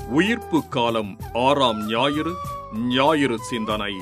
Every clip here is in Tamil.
உயிர்ப்பு காலம் ஆறாம் ஞாயிறு ஞாயிறு சிந்தனை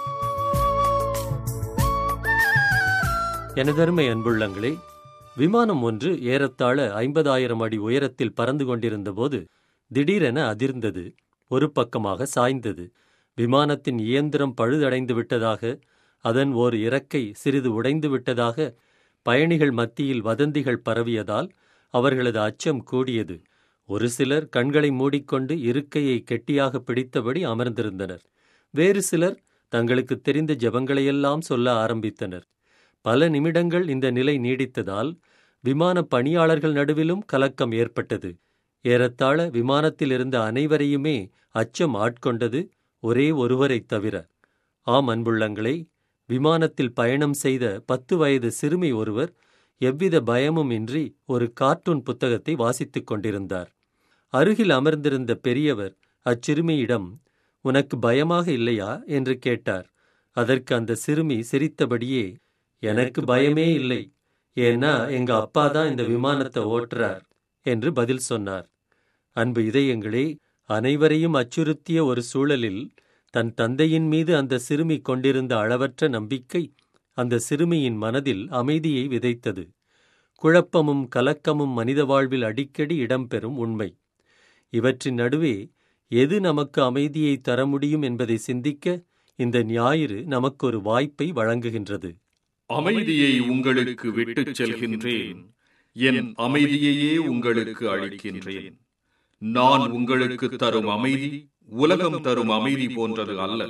எனதருமை அன்புள்ளங்களே விமானம் ஒன்று ஏறத்தாழ ஐம்பதாயிரம் அடி உயரத்தில் பறந்து கொண்டிருந்தபோது திடீரென அதிர்ந்தது ஒரு பக்கமாக சாய்ந்தது விமானத்தின் இயந்திரம் பழுதடைந்து விட்டதாக அதன் ஓர் இறக்கை சிறிது உடைந்து விட்டதாக பயணிகள் மத்தியில் வதந்திகள் பரவியதால் அவர்களது அச்சம் கூடியது ஒரு சிலர் கண்களை மூடிக்கொண்டு இருக்கையை கெட்டியாக பிடித்தபடி அமர்ந்திருந்தனர் வேறு சிலர் தங்களுக்கு தெரிந்த ஜெபங்களையெல்லாம் சொல்ல ஆரம்பித்தனர் பல நிமிடங்கள் இந்த நிலை நீடித்ததால் விமான பணியாளர்கள் நடுவிலும் கலக்கம் ஏற்பட்டது ஏறத்தாழ விமானத்தில் இருந்த அனைவரையுமே அச்சம் ஆட்கொண்டது ஒரே ஒருவரைத் தவிர ஆம் அன்புள்ளங்களே விமானத்தில் பயணம் செய்த பத்து வயது சிறுமி ஒருவர் எவ்வித பயமும் இன்றி ஒரு கார்ட்டூன் புத்தகத்தை வாசித்துக் கொண்டிருந்தார் அருகில் அமர்ந்திருந்த பெரியவர் அச்சிறுமியிடம் உனக்கு பயமாக இல்லையா என்று கேட்டார் அதற்கு அந்த சிறுமி சிரித்தபடியே எனக்கு பயமே இல்லை ஏன்னா எங்க அப்பா தான் இந்த விமானத்தை ஓட்டுறார் என்று பதில் சொன்னார் அன்பு இதயங்களே அனைவரையும் அச்சுறுத்திய ஒரு சூழலில் தன் தந்தையின் மீது அந்த சிறுமி கொண்டிருந்த அளவற்ற நம்பிக்கை அந்த சிறுமியின் மனதில் அமைதியை விதைத்தது குழப்பமும் கலக்கமும் மனித வாழ்வில் அடிக்கடி இடம்பெறும் உண்மை இவற்றின் நடுவே எது நமக்கு அமைதியை தர முடியும் என்பதை சிந்திக்க இந்த ஞாயிறு நமக்கு ஒரு வாய்ப்பை வழங்குகின்றது அமைதியை உங்களுக்கு விட்டுச் செல்கின்றேன் என் அமைதியையே உங்களுக்கு அளிக்கின்றேன் நான் உங்களுக்கு தரும் அமைதி உலகம் தரும் அமைதி போன்றது அல்ல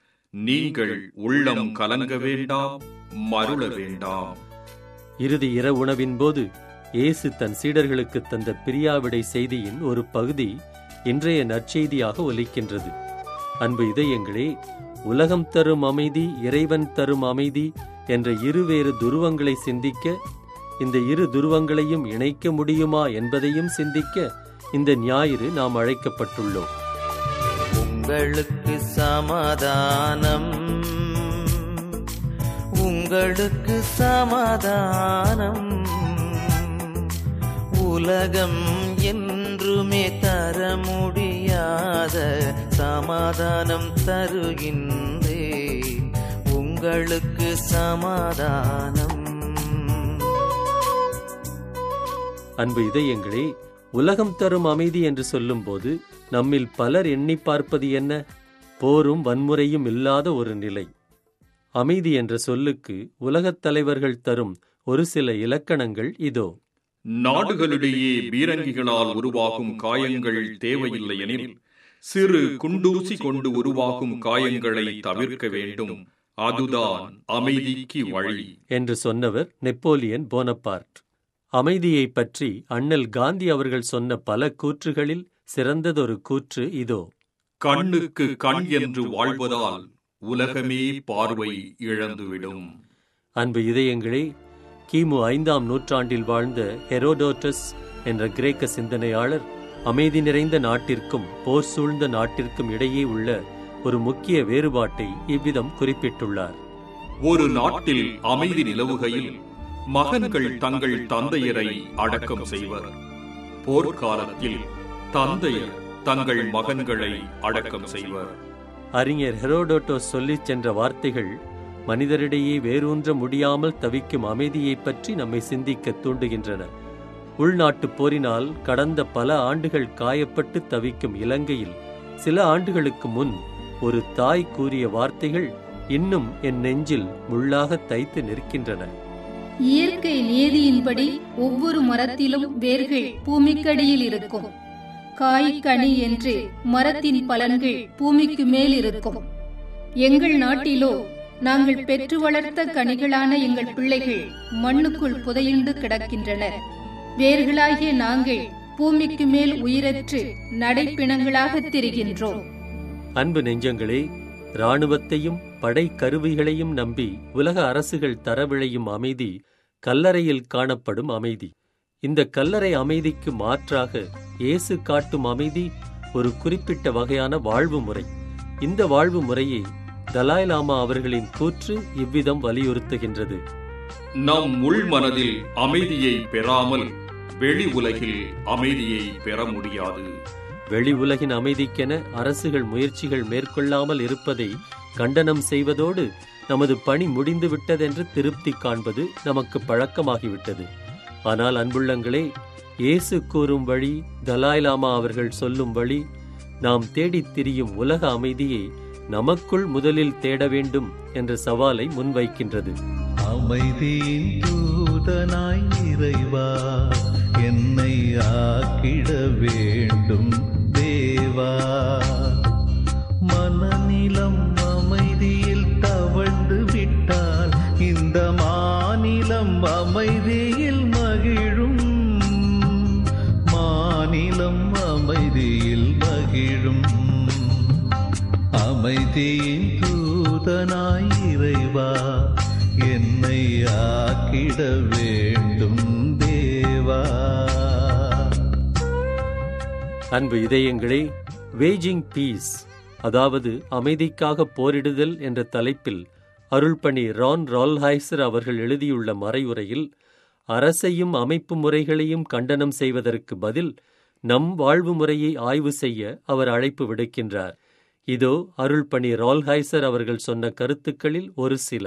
நீங்கள் உள்ளம் கலங்க வேண்டாம் மருள வேண்டாம் இறுதி இரவு உணவின் போது இயேசு தன் சீடர்களுக்கு தந்த பிரியாவிடை செய்தியின் ஒரு பகுதி இன்றைய நற்செய்தியாக ஒலிக்கின்றது அன்பு இதயங்களே உலகம் தரும் அமைதி இறைவன் தரும் அமைதி என்ற இருவேறு துருவங்களை சிந்திக்க இந்த இரு துருவங்களையும் இணைக்க முடியுமா என்பதையும் சிந்திக்க இந்த ஞாயிறு நாம் அழைக்கப்பட்டுள்ளோம் உங்களுக்கு சமாதானம் உங்களுக்கு சமாதானம் உலகம் என்றுமே தர முடியாத சமாதானம் தருகின்றேன் உங்களுக்கு சமாதானம் அன்பு இதயங்களே உலகம் தரும் அமைதி என்று சொல்லும்போது நம்மில் பலர் எண்ணி பார்ப்பது என்ன போரும் வன்முறையும் இல்லாத ஒரு நிலை அமைதி என்ற சொல்லுக்கு உலகத் தலைவர்கள் தரும் ஒரு சில இலக்கணங்கள் இதோ நாடுகளிடையே பீரங்கிகளால் உருவாகும் காயங்கள் தேவையில்லை எனில் சிறு குண்டூசி கொண்டு உருவாகும் காயங்களை தவிர்க்க வேண்டும் அதுதான் அமைதிக்கு வழி என்று சொன்னவர் நெப்போலியன் போனபார்ட் அமைதியைப் பற்றி அண்ணல் காந்தி அவர்கள் சொன்ன பல கூற்றுகளில் சிறந்ததொரு கூற்று இதோ கண்ணுக்கு கண் என்று வாழ்வதால் உலகமே பார்வை இழந்துவிடும் அன்பு இதயங்களே கிமு ஐந்தாம் நூற்றாண்டில் வாழ்ந்த ஹெரோடோட்டஸ் என்ற கிரேக்க சிந்தனையாளர் அமைதி நிறைந்த நாட்டிற்கும் போர் சூழ்ந்த நாட்டிற்கும் இடையே உள்ள ஒரு முக்கிய வேறுபாட்டை இவ்விதம் குறிப்பிட்டுள்ளார் ஒரு நாட்டில் அமைதி நிலவுகையில் மகன்கள் தங்கள் தந்தையரை அடக்கம் செய்வர் போர்க்காலத்தில் தந்தையர் தங்கள் மகன்களை அடக்கம் செய்வர் அறிஞர் ஹெரோடோட்டோஸ் சொல்லிச் சென்ற வார்த்தைகள் மனிதரிடையே வேரூன்ற முடியாமல் தவிக்கும் அமைதியைப் பற்றி நம்மை சிந்திக்க தூண்டுகின்றன உள்நாட்டுப் போரினால் கடந்த பல ஆண்டுகள் காயப்பட்டு தவிக்கும் இலங்கையில் சில ஆண்டுகளுக்கு முன் ஒரு தாய் கூறிய வார்த்தைகள் இன்னும் என் நெஞ்சில் முள்ளாக தைத்து நிற்கின்றன இயற்கை நியதியின்படி ஒவ்வொரு மரத்திலும் வேர்கள் பூமிக்கடியில் இருக்கும் காய் கனி என்று மரத்தின் பலன்கள் பூமிக்கு மேல் இருக்கும் எங்கள் நாட்டிலோ நாங்கள் பெற்று வளர்த்த கனிகளான எங்கள் பிள்ளைகள் மண்ணுக்குள் புதையுண்டு கிடக்கின்றனர் வேர்களாகிய நாங்கள் பூமிக்கு மேல் உயிரற்று நடைப்பிணங்களாக திரிகின்றோம் அன்பு நெஞ்சங்களே இராணுவத்தையும் படை கருவிகளையும் நம்பி உலக அரசுகள் தரவிழையும் அமைதி கல்லறையில் காணப்படும் அமைதி இந்த கல்லறை அமைதிக்கு மாற்றாக இயேசு காட்டும் அமைதி ஒரு குறிப்பிட்ட வகையான வாழ்வு முறை இந்த வாழ்வு முறையை தலாய் லாமா அவர்களின் கூற்று இவ்விதம் வலியுறுத்துகின்றது நம் உள் மனதில் அமைதியை பெறாமல் வெளி உலகில் அமைதியை பெற முடியாது வெளி உலகின் அமைதிக்கென அரசுகள் முயற்சிகள் மேற்கொள்ளாமல் இருப்பதை கண்டனம் செய்வதோடு நமது பணி முடிந்து விட்டதென்று திருப்தி காண்பது நமக்கு பழக்கமாகிவிட்டது ஆனால் அன்புள்ளங்களே இயேசு கூறும் வழி தலாய் லாமா அவர்கள் சொல்லும் வழி நாம் தேடித் திரியும் உலக அமைதியை நமக்குள் முதலில் தேட வேண்டும் என்ற சவாலை முன்வைக்கின்றது அமைதியின் தூதனாய் இறைவா என்னை ஆக்கிட வேண்டும் தேவா மனநிலம் அமைதியில் தவழ்ந்து விட்டால் இந்த மாநிலம் அமைதியில் மகிழும் மாநிலம் அமைதியில் மகிழும் அமைதியின் தூதனாய் இறைவா என்னை ஆக்கிட வேண்டும் தேவா அன்பு இதயங்களே வேஜிங் பீஸ் அதாவது அமைதிக்காக போரிடுதல் என்ற தலைப்பில் அருள்பணி ரான் ரால்ஹைசர் அவர்கள் எழுதியுள்ள மறையுரையில் அரசையும் அமைப்பு முறைகளையும் கண்டனம் செய்வதற்கு பதில் நம் வாழ்வு முறையை ஆய்வு செய்ய அவர் அழைப்பு விடுக்கின்றார் இதோ அருள்பணி ரால்ஹைசர் அவர்கள் சொன்ன கருத்துக்களில் ஒரு சில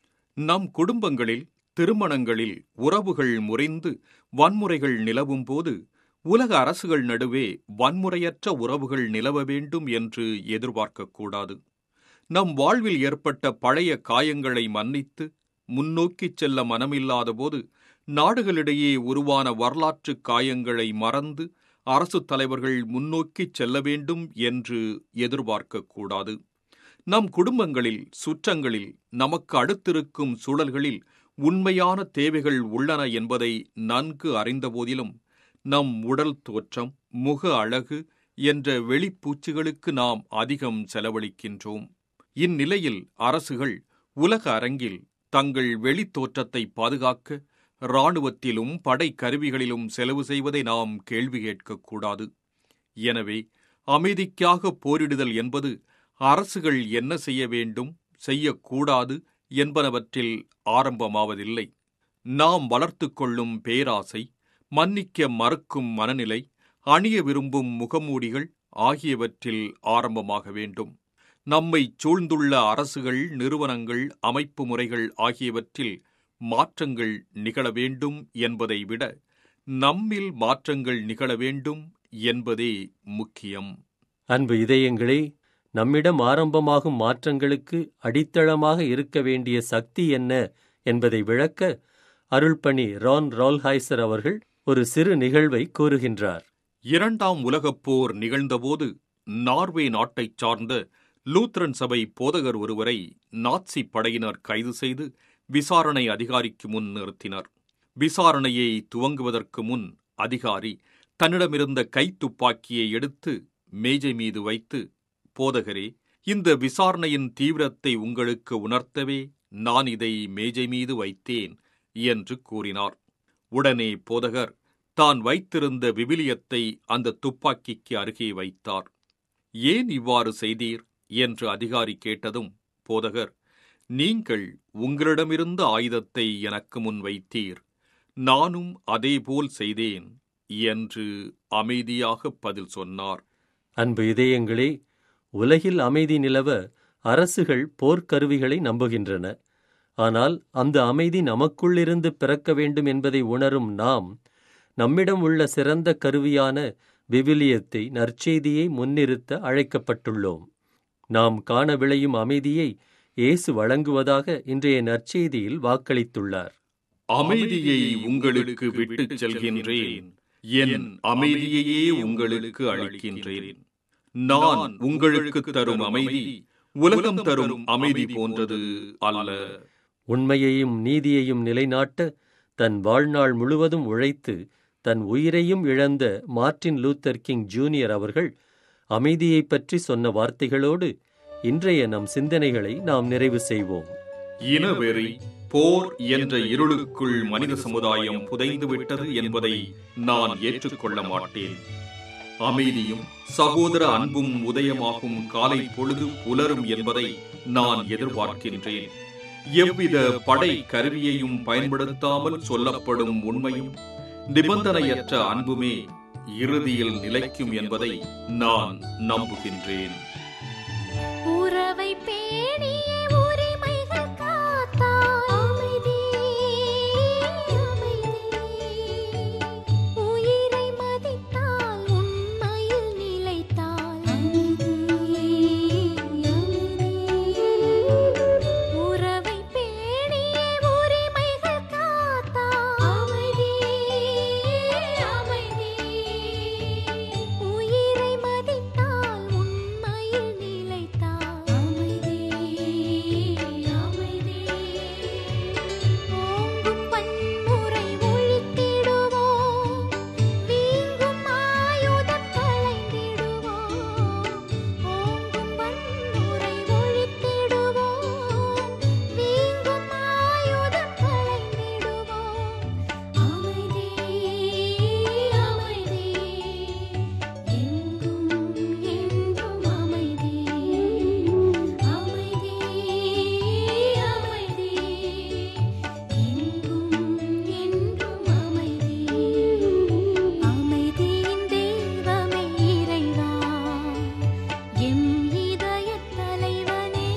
நம் குடும்பங்களில் திருமணங்களில் உறவுகள் முறிந்து வன்முறைகள் நிலவும் போது உலக அரசுகள் நடுவே வன்முறையற்ற உறவுகள் நிலவ வேண்டும் என்று எதிர்பார்க்கக்கூடாது நம் வாழ்வில் ஏற்பட்ட பழைய காயங்களை மன்னித்து முன்னோக்கிச் செல்ல மனமில்லாத போது நாடுகளிடையே உருவான வரலாற்று காயங்களை மறந்து அரசு தலைவர்கள் முன்னோக்கிச் செல்ல வேண்டும் என்று எதிர்பார்க்கக்கூடாது நம் குடும்பங்களில் சுற்றங்களில் நமக்கு அடுத்திருக்கும் சூழல்களில் உண்மையான தேவைகள் உள்ளன என்பதை நன்கு அறிந்தபோதிலும் நம் உடல் தோற்றம் முக அழகு என்ற வெளிப்பூச்சுகளுக்கு நாம் அதிகம் செலவழிக்கின்றோம் இந்நிலையில் அரசுகள் உலக அரங்கில் தங்கள் வெளித்தோற்றத்தை பாதுகாக்க இராணுவத்திலும் படை கருவிகளிலும் செலவு செய்வதை நாம் கேள்வி கேட்கக்கூடாது எனவே அமைதிக்காக போரிடுதல் என்பது அரசுகள் என்ன செய்ய வேண்டும் செய்யக்கூடாது என்பனவற்றில் ஆரம்பமாவதில்லை நாம் வளர்த்து கொள்ளும் பேராசை மன்னிக்க மறுக்கும் மனநிலை அணிய விரும்பும் முகமூடிகள் ஆகியவற்றில் ஆரம்பமாக வேண்டும் நம்மை சூழ்ந்துள்ள அரசுகள் நிறுவனங்கள் அமைப்பு முறைகள் ஆகியவற்றில் மாற்றங்கள் நிகழ வேண்டும் என்பதை விட நம்மில் மாற்றங்கள் நிகழ வேண்டும் என்பதே முக்கியம் அன்பு இதயங்களே நம்மிடம் ஆரம்பமாகும் மாற்றங்களுக்கு அடித்தளமாக இருக்க வேண்டிய சக்தி என்ன என்பதை விளக்க அருள்பணி ரான் ரால்ஹைசர் அவர்கள் ஒரு சிறு நிகழ்வை கூறுகின்றார் இரண்டாம் உலகப் போர் நிகழ்ந்தபோது நார்வே நாட்டைச் சார்ந்த லூத்ரன் சபை போதகர் ஒருவரை நாட்சி படையினர் கைது செய்து விசாரணை அதிகாரிக்கு முன் நிறுத்தினர் விசாரணையை துவங்குவதற்கு முன் அதிகாரி தன்னிடமிருந்த கைத்துப்பாக்கியை எடுத்து மேஜை மீது வைத்து போதகரே இந்த விசாரணையின் தீவிரத்தை உங்களுக்கு உணர்த்தவே நான் இதை மேஜை மீது வைத்தேன் என்று கூறினார் உடனே போதகர் தான் வைத்திருந்த விவிலியத்தை அந்த துப்பாக்கிக்கு அருகே வைத்தார் ஏன் இவ்வாறு செய்தீர் என்று அதிகாரி கேட்டதும் போதகர் நீங்கள் உங்களிடமிருந்த ஆயுதத்தை எனக்கு முன் வைத்தீர் நானும் அதேபோல் செய்தேன் என்று அமைதியாக பதில் சொன்னார் அன்பு இதயங்களே உலகில் அமைதி நிலவ அரசுகள் போர்க்கருவிகளை நம்புகின்றன ஆனால் அந்த அமைதி நமக்குள்ளிருந்து பிறக்க வேண்டும் என்பதை உணரும் நாம் நம்மிடம் உள்ள சிறந்த கருவியான விவிலியத்தை நற்செய்தியை முன்னிறுத்த அழைக்கப்பட்டுள்ளோம் நாம் காண விளையும் அமைதியை இயேசு வழங்குவதாக இன்றைய நற்செய்தியில் வாக்களித்துள்ளார் அமைதியை உங்களுக்கு விட்டுச் செல்கின்றேன் என் அமைதியையே உங்களுக்கு அளிக்கின்றேன் நான் உங்களுக்கு தரும் அமைதி உலகம் தரும் அமைதி போன்றது அல்ல உண்மையையும் நீதியையும் நிலைநாட்ட தன் வாழ்நாள் முழுவதும் உழைத்து தன் உயிரையும் இழந்த மார்ட்டின் லூத்தர் கிங் ஜூனியர் அவர்கள் அமைதியைப் பற்றி சொன்ன வார்த்தைகளோடு இன்றைய நம் சிந்தனைகளை நாம் நிறைவு செய்வோம் இனவெறி போர் என்ற இருளுக்குள் மனித சமுதாயம் புதைந்து விட்டது என்பதை நான் ஏற்றுக்கொள்ள மாட்டேன் அமைதியும் சகோதர அன்பும் உதயமாகும் காலை பொழுது புலரும் என்பதை நான் எதிர்பார்க்கின்றேன் எவ்வித படை கருவியையும் பயன்படுத்தாமல் சொல்லப்படும் உண்மையும் நிபந்தனையற்ற அன்புமே இறுதியில் நிலைக்கும் என்பதை நான் நம்புகின்றேன் உறவை பேணிய உரிமைகள் காத்தாய் அமைதி அமைதி உயிரை மதித்தால் உண்மையில் நிலைத்தால் அமைதி அமைதி உறவை பேணிய உரிமைகள் காத்தாய் அமைதி அமைதி உயிரை மதித்தால் உண்மையில் நிலைத்தால் அமைதி அமைதி ஓங்கும் வன்முறை ஒழித்திடுவோம் வீங்கும் ஆயுதம் களைந்திடுவோம் ஓங்கும் வன்முறை ஒழித்திடுவோம் வீங்கும் ஆயுதம் களைந்திடுவோம் அமைதி அமைதி எங்கும் என்றும் அமைதி அமைதி அமைதி எங்கும் என்றும் அமைதி அமைதியின் தெய்வமே இறைவா எம் இதயத் தலைவனே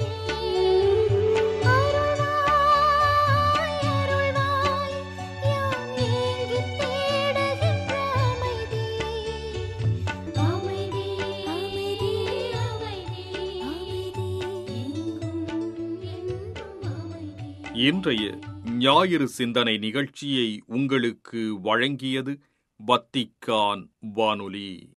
அருள்வாய் அருள்வாய் யாம் ஏங்கித் தேடுகின்ற அமைதி அமைதி அமைதி அமைதி அமைதி எங்கும் என்றும் அமைதி இன்றைய ஞாயிறு சிந்தனை நிகழ்ச்சியை உங்களுக்கு வழங்கியது வத்திக்கான் வானொலி